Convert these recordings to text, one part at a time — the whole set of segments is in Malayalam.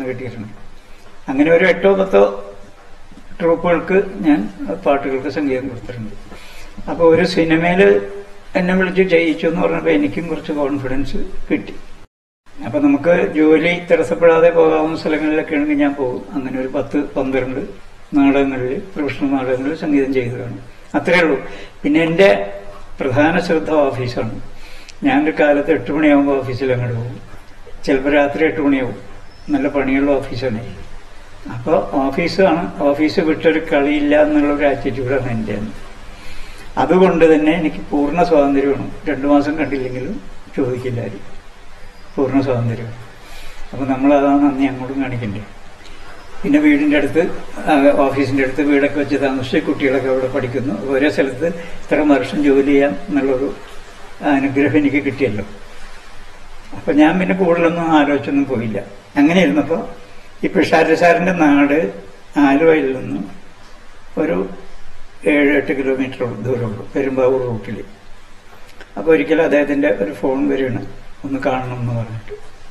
കിട്ടിയിട്ടുണ്ട് അങ്ങനെ ഒരു എട്ടോ പത്തോ ട്രൂപ്പുകൾക്ക് ഞാൻ പാട്ടുകൾക്ക് സംഗീതം കൊടുത്തിട്ടുണ്ട് അപ്പോൾ ഒരു സിനിമയിൽ എന്നെ വിളിച്ച് ചെയ്യിച്ചു എന്ന് പറഞ്ഞപ്പോൾ എനിക്കും കുറച്ച് കോൺഫിഡൻസ് കിട്ടി അപ്പൊ നമുക്ക് ജോലി തടസ്സപ്പെടാതെ പോകാവുന്ന സ്ഥലങ്ങളിലൊക്കെ ആണെങ്കിൽ ഞാൻ പോകും അങ്ങനെ ഒരു പത്ത് പന്ത്രണ്ട് നാടകങ്ങളിൽ പ്രൊഫഷണൽ നാടകങ്ങളിൽ സംഗീതം ചെയ്തതാണ് അത്രയേ ഉള്ളൂ പിന്നെ എൻ്റെ പ്രധാന ശ്രദ്ധ ഓഫീസാണ് ഞാനൊരു കാലത്ത് എട്ട് മണിയാകുമ്പോൾ ഓഫീസിൽ അങ്ങോട്ട് പോകും ചിലപ്പോൾ രാത്രി എട്ട് മണിയാവും നല്ല പണിയുള്ള ഓഫീസാണ് അപ്പോൾ ഓഫീസാണ് ഓഫീസ് വിട്ടൊരു കളിയില്ല എന്നുള്ള ഒരു ആറ്റിറ്റ്യൂഡാണ് എൻ്റെ അതുകൊണ്ട് തന്നെ എനിക്ക് പൂർണ്ണ സ്വാതന്ത്ര്യമാണ് രണ്ടു മാസം കണ്ടില്ലെങ്കിലും ചോദിക്കില്ല ആരും പൂർണ്ണ സ്വാതന്ത്ര്യം അപ്പൊ നമ്മൾ അതാണ് നന്ദി അങ്ങോട്ടും കാണിക്കണ്ടേ പിന്നെ വീടിന്റെ അടുത്ത് ആ, ഓഫീസിന്റെ അടുത്ത് വീടൊക്കെ വെച്ച് താമസിച്ച് കുട്ടികളൊക്കെ അവിടെ പഠിക്കുന്നു ഓരോ സ്ഥലത്ത് ഇത്ര വർഷം ജോലി ചെയ്യാം എന്നുള്ളൊരു അനുഗ്രഹം എനിക്ക് കിട്ടിയല്ലോ അപ്പൊ ഞാൻ പിന്നെ കൂടുതലൊന്നും ആലോചിച്ചൊന്നും പോയില്ല അങ്ങനെ ഇരുന്നപ്പോ ഈ പിഷാര സാറിന്റെ നാട് ആലുവയിൽ നിന്നും ഒരു ഏഴ് എട്ട് കിലോമീറ്റർ ദൂരമുള്ളൂ പെരുമ്പാവൂർ റൂട്ടിൽ അപ്പോൾ ഒരിക്കലും അദ്ദേഹത്തിന്റെ ഒരു ഫോൺ വരികയാണ് ഒന്ന് കാണണം എന്ന് പറഞ്ഞിട്ട്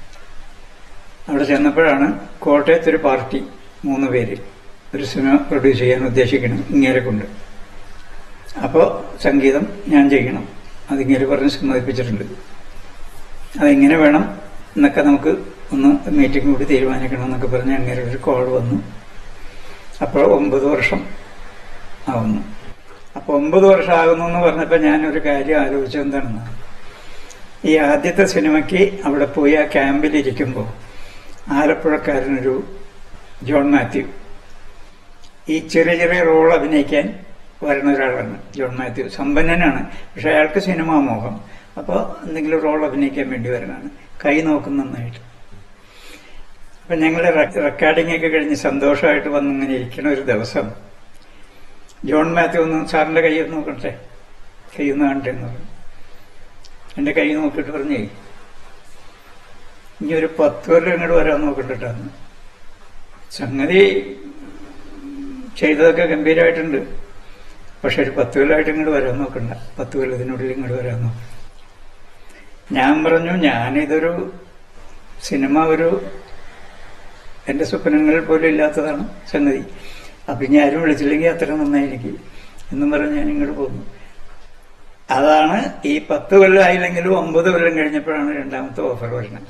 അവിടെ ചെന്നപ്പോഴാണ് കോട്ടയത്ത് ഒരു പാർട്ടി മൂന്ന് പേര് ഒരു സിനിമ പ്രൊഡ്യൂസ് ചെയ്യാൻ ഉദ്ദേശിക്കണം ഇങ്ങേരെ കൊണ്ട് അപ്പോൾ സംഗീതം ഞാൻ ചെയ്യണം അതിങ്ങേര് പറഞ്ഞ് സമ്മതിപ്പിച്ചിട്ടുണ്ട് അതെങ്ങനെ വേണം എന്നൊക്കെ നമുക്ക് ഒന്ന് മീറ്റിംഗ് കൂടി തീരുമാനിക്കണം എന്നൊക്കെ പറഞ്ഞ് അങ്ങനെ ഒരു കോൾ വന്നു അപ്പോൾ ഒമ്പത് വർഷം ആവുന്നു അപ്പൊ ഒമ്പത് വർഷം ആകുന്നു എന്ന് പറഞ്ഞപ്പോൾ ഞാനൊരു കാര്യം ആലോചിച്ചത് എന്താണെന്ന് ഈ ആദ്യത്തെ സിനിമയ്ക്ക് അവിടെ പോയി ആ ക്യാമ്പിൽ ഇരിക്കുമ്പോൾ ആലപ്പുഴക്കാരനൊരു ജോൺ മാത്യു ഈ ചെറിയ ചെറിയ റോൾ അഭിനയിക്കാൻ വരുന്ന ഒരാളാണ് ജോൺ മാത്യു സമ്പന്നനാണ് പക്ഷെ അയാൾക്ക് സിനിമാ മോഹം അപ്പോൾ എന്തെങ്കിലും റോൾ അഭിനയിക്കാൻ വേണ്ടി വരണതാണ് കൈ നോക്കും നന്നായിട്ട് അപ്പൊ ഞങ്ങൾ റെക്കോർഡിംഗ് ഒക്കെ കഴിഞ്ഞ് സന്തോഷമായിട്ട് വന്ന് ഇങ്ങനെ ഇരിക്കണ ഒരു ദിവസം ജോൺ മാത്യു ഒന്ന് സാറിന്റെ കൈ ഒന്ന് നോക്കട്ടെ കൈ ഒന്ന് കാണട്ടെ എന്ന് പറഞ്ഞു എന്റെ കൈ നോക്കിയിട്ട് പറഞ്ഞേ ഇനി ഒരു പത്ത് കൊല്ലം ഇങ്ങോട്ട് വരാൻ നോക്കണ്ടിട്ടാന്ന് സംഗതി ചെയ്തതൊക്കെ ഗംഭീരമായിട്ടുണ്ട് പക്ഷെ ഒരു പത്ത് കൊല്ലമായിട്ട് ഇങ്ങോട്ട് വരാൻ നോക്കണ്ട പത്ത് കൊല്ലത്തിനുള്ളിൽ ഇങ്ങോട്ട് വരാൻ നോക്കണ്ട ഞാൻ പറഞ്ഞു ഞാനിതൊരു സിനിമ ഒരു എന്റെ സ്വപ്നങ്ങളിൽ പോലും ഇല്ലാത്തതാണ് സംഗതി അപ്പൊ ഇനി ആരും വിളിച്ചില്ലെങ്കിൽ അത്ര നന്നായിരിക്കും എന്നും പറഞ്ഞ് ഞാൻ ഇങ്ങോട്ട് പോന്നു അതാണ് ഈ പത്ത് കൊല്ലം ആയില്ലെങ്കിലും ഒമ്പത് കൊല്ലം കഴിഞ്ഞപ്പോഴാണ് രണ്ടാമത്തെ ഓഫർ വരുന്നത്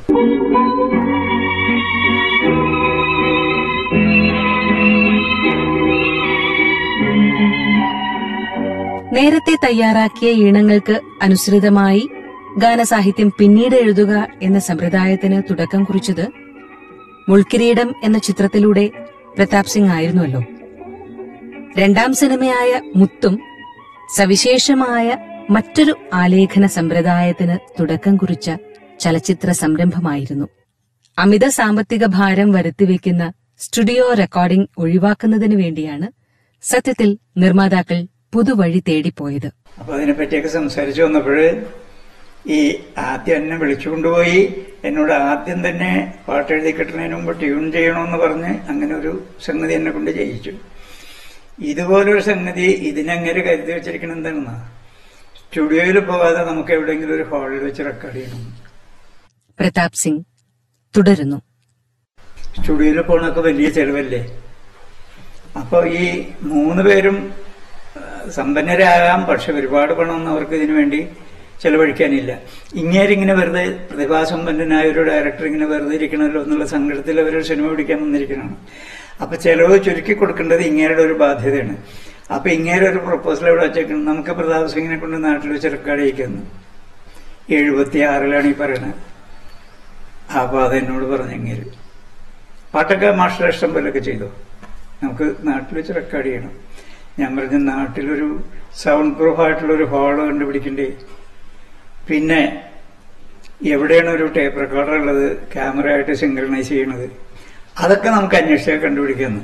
നേരത്തെ തയ്യാറാക്കിയ ഈണങ്ങൾക്ക് അനുസൃതമായി ഗാനസാഹിത്യം പിന്നീട് എഴുതുക എന്ന സമ്പ്രദായത്തിന് തുടക്കം കുറിച്ചത് മുൾക്കിരീടം എന്ന ചിത്രത്തിലൂടെ പ്രതാപ് സിംഗ് ആയിരുന്നുവല്ലോ രണ്ടാം സിനിമയായ മുത്തും സവിശേഷമായ മറ്റൊരു ആലേഖന സമ്പ്രദായത്തിന് തുടക്കം കുറിച്ച ചലച്ചിത്ര സംരംഭമായിരുന്നു അമിത സാമ്പത്തിക ഭാരം വരുത്തിവെക്കുന്ന സ്റ്റുഡിയോ റെക്കോർഡിംഗ് ഒഴിവാക്കുന്നതിന് വേണ്ടിയാണ് സത്യത്തിൽ നിർമ്മാതാക്കൾ പുതുവഴി തേടിപ്പോയത് അപ്പൊ അതിനെപ്പറ്റിയൊക്കെ സംസാരിച്ചു വന്നപ്പോഴ് ഈ ആദ്യം എന്നെ വിളിച്ചുകൊണ്ടുപോയി എന്നോട് ആദ്യം തന്നെ പാട്ട് എഴുതി കിട്ടുന്നതിന് മുമ്പ് ട്യൂൺ ചെയ്യണമെന്ന് പറഞ്ഞ് അങ്ങനെ ഒരു സംഗതി എന്നെ കൊണ്ട് ചെയ്യിച്ചു ഇതുപോലൊരു സംഗതി ഇതിനങ്ങനെ കരുതി വെച്ചിരിക്കണം എന്താണെന്നാ സ്റ്റുഡിയോയിൽ പോകാതെ നമുക്ക് എവിടെയെങ്കിലും ഒരു ഹാളിൽ വെച്ച് റെക്കോർഡ് ചെയ്യണം പ്രതാപ് സിംഗ് തുടരുന്നു സ്റ്റുഡിയോയിൽ പോണൊക്കെ വലിയ ചെലവല്ലേ അപ്പൊ ഈ മൂന്ന് പേരും ആ, സമ്പന്നരാകാം പക്ഷെ ഒരുപാട് പണമൊന്നും അവർക്ക് ഇതിനു വേണ്ടി ചെലവഴിക്കാനില്ല ഇങ്ങേരിങ്ങനെ വെറുതെ പ്രതിഭാസമ്പന്നനായ ഒരു ഡയറക്ടർ ഇങ്ങനെ വെറുതെ ഇരിക്കണമല്ലോ എന്നുള്ള സങ്കടത്തിൽ അവരൊരു സിനിമ പിടിക്കാൻ വന്നിരിക്കണതാണ് അപ്പൊ ചെലവ് ചുരുക്കി കൊടുക്കേണ്ടത് ഇങ്ങേരുടെ ഒരു ബാധ്യതയാണ് അപ്പൊ ഇങ്ങേരെ ഒരു പ്രപ്പോസൽ ഇവിടെ വെച്ചേക്കണം നമുക്ക് പ്രതാപ് സിംഗിനെ കൊണ്ട് നാട്ടിൽ വെച്ച് റെക്കോർഡ് ചെയ്യിക്കുന്നു എഴുപത്തി ആറിലാണ് ഈ പറയണത് അപ്പൊ അതെന്നോട് പറഞ്ഞു ഇങ്ങേര് പാട്ടൊക്കെ മാസ്റ്റർ ഇഷ്ടം പോലൊക്കെ ചെയ്തു നമുക്ക് നാട്ടിൽ വെച്ച് റെക്കോർഡ് ചെയ്യണം ഞാൻ പറഞ്ഞു നാട്ടിലൊരു സൗണ്ട് പ്രൂഫ് ആയിട്ടുള്ള ഒരു ഹാള് കണ്ടുപിടിക്കണ്ടേ പിന്നെ എവിടെയാണ് ഒരു ടേപ്പ് റെക്കോർഡർ ഉള്ളത് ക്യാമറ ആയിട്ട് സിംഗിളൈസ് ചെയ്യണത് അതൊക്കെ നമുക്ക് അന്വേഷിച്ചാൽ കണ്ടുപിടിക്കുന്നു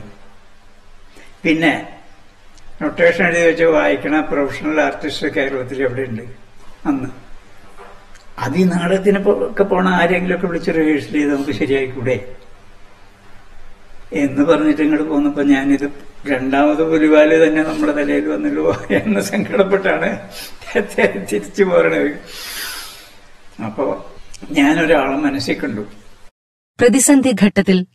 പിന്നെ നൊട്ടേഷൻ എഴുതി വെച്ച് വായിക്കണ പ്രൊഫഷണൽ ആർട്ടിസ്റ്റ് കേരളത്തിൽ എവിടെയുണ്ട് അന്ന് അത് ഈ നാടകത്തിന് പോ- ഒക്കെ പോണ ആരെങ്കിലും ഒക്കെ വിളിച്ച് റിഹേഴ്സൽ ചെയ്ത് നമുക്ക് ശരിയായിക്കൂടെ എന്ന് പറഞ്ഞിട്ട് ഇങ്ങോട്ട് പോന്നപ്പോ ഞാനിത് രണ്ടാമത് പുലിവാല് തന്നെ നമ്മുടെ തലയിൽ വന്നല്ലോ എന്ന് സങ്കടപ്പെട്ടാണ് തിരിച്ചു പോരണത് അപ്പോ ഞാനൊരാളെ മനസ്സിൽ കണ്ടു പ്രതിസന്ധി ഘട്ടത്തിൽ